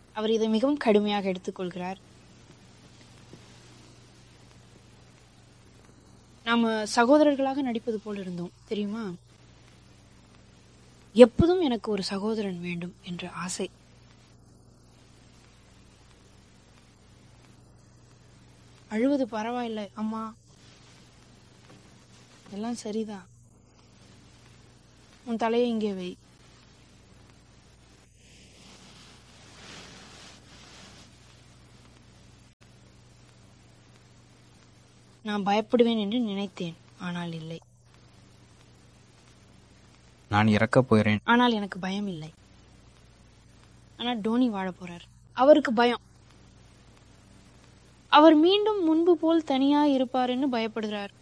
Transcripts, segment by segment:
அவர் இதை மிகவும் கடுமையாக எடுத்துக்கொள்கிறார் நாம சகோதரர்களாக நடிப்பது போல் இருந்தோம் தெரியுமா எப்போதும் எனக்கு ஒரு சகோதரன் வேண்டும் என்ற ஆசை அழுவது பரவாயில்லை அம்மா எல்லாம் சரிதான் உன் தலையை இங்கே வை நான் பயப்படுவேன் என்று நினைத்தேன் ஆனால் இல்லை நான் இறக்கப் போகிறேன் ஆனால் எனக்கு பயம் இல்லை ஆனா டோனி வாழ போறார் அவருக்கு பயம் அவர் மீண்டும் முன்பு போல் தனியா இருப்பாருன்னு பயப்படுகிறார்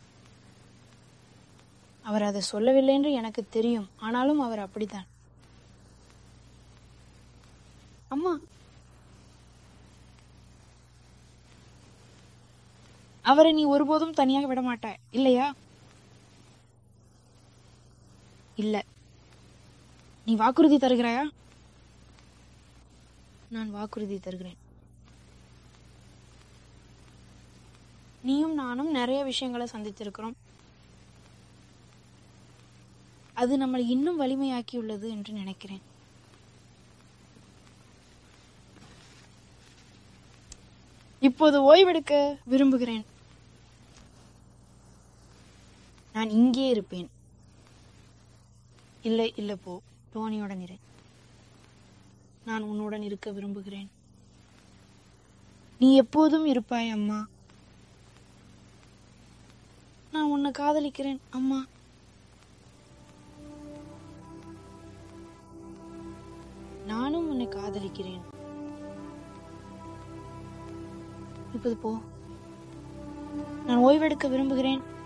அவர் அதை சொல்லவில்லை என்று எனக்கு தெரியும் ஆனாலும் அவர் அப்படித்தான் அம்மா அவரை நீ ஒருபோதும் தனியாக விட மாட்டாய் இல்லையா இல்ல நீ வாக்குறுதி தருகிறாயா நான் வாக்குறுதி தருகிறேன் நீயும் நானும் நிறைய விஷயங்களை சந்தித்திருக்கிறோம் அது நம்மளை இன்னும் வலிமையாக்கியுள்ளது என்று நினைக்கிறேன் இப்போது ஓய்வெடுக்க விரும்புகிறேன் நான் இங்கே இருப்பேன் இல்லை இல்லை போ டோனியுடன் இரு நான் உன்னுடன் இருக்க விரும்புகிறேன் நீ எப்போதும் இருப்பாய் அம்மா நான் உன்னை காதலிக்கிறேன் அம்மா நானும் உன்னை காதலிக்கிறேன் இப்போது போ நான் ஓய்வெடுக்க விரும்புகிறேன்